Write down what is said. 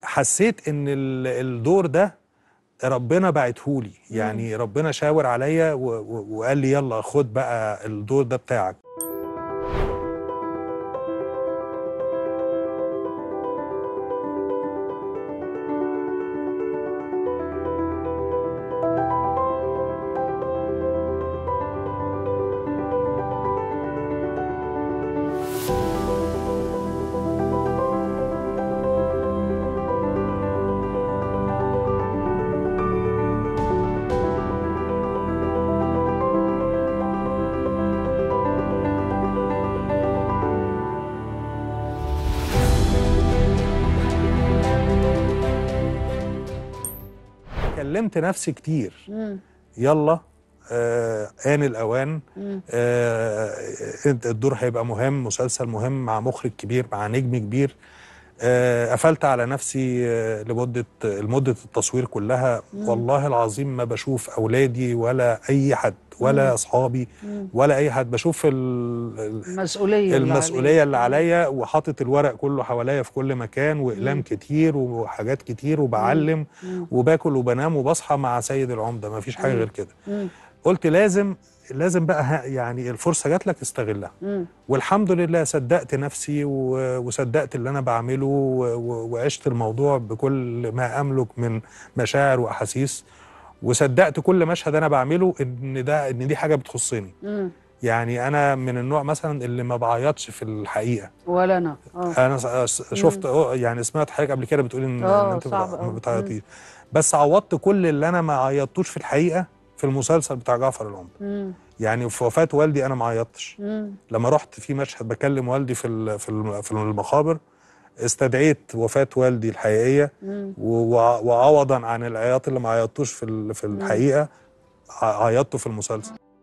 حسيت ان ال- الدور ده ربنا بعتهولي يعني ربنا شاور عليا و- و- وقال لي يلا خد بقى الدور ده بتاعك كلمت نفسي كتير مم. يلا آه آن الأوان مم. آه انت الدور هيبقى مهم مسلسل مهم مع مخرج كبير مع نجم كبير آه قفلت على نفسي آه لمدة لمدة التصوير كلها مم. والله العظيم ما بشوف أولادي ولا أي حد ولا مم. أصحابي مم. ولا أي حد بشوف ال- ال- المسؤوليه اللي المسؤولية عليك. اللي عليا وحاطط الورق كله حواليا في كل مكان وأقلام مم. كتير وحاجات كتير وبعلم مم. وباكل وبنام وبصحى مع سيد العمدة ما فيش حاجة مم. غير كده مم. قلت لازم لازم بقى ه- يعني الفرصة جات لك استغلها مم. والحمد لله صدقت نفسي و- وصدقت اللي أنا بعمله و- و- وعشت الموضوع بكل ما أملك من مشاعر وأحاسيس وصدقت كل مشهد أنا بعمله إن ده إن دي حاجة بتخصني مم. يعني أنا من النوع مثلا اللي ما بعيطش في الحقيقة ولا انا اه انا س- س- شفت أه يعني سمعت حضرتك قبل كده بتقولي ان, آه، إن انت صعب ما أوي. بتعيطيش بس عوضت كل اللي انا ما عيطتوش في الحقيقه في المسلسل بتاع جعفر العمدة مم. يعني في وفاه والدي انا ما عيطتش مم. لما رحت في مشهد بكلم والدي في ال- في الم- في المقابر استدعيت وفاه والدي الحقيقيه مم. و- وع- وعوضا عن العياط اللي ما عيطتوش في ال- في الحقيقه ع- عيطته في المسلسل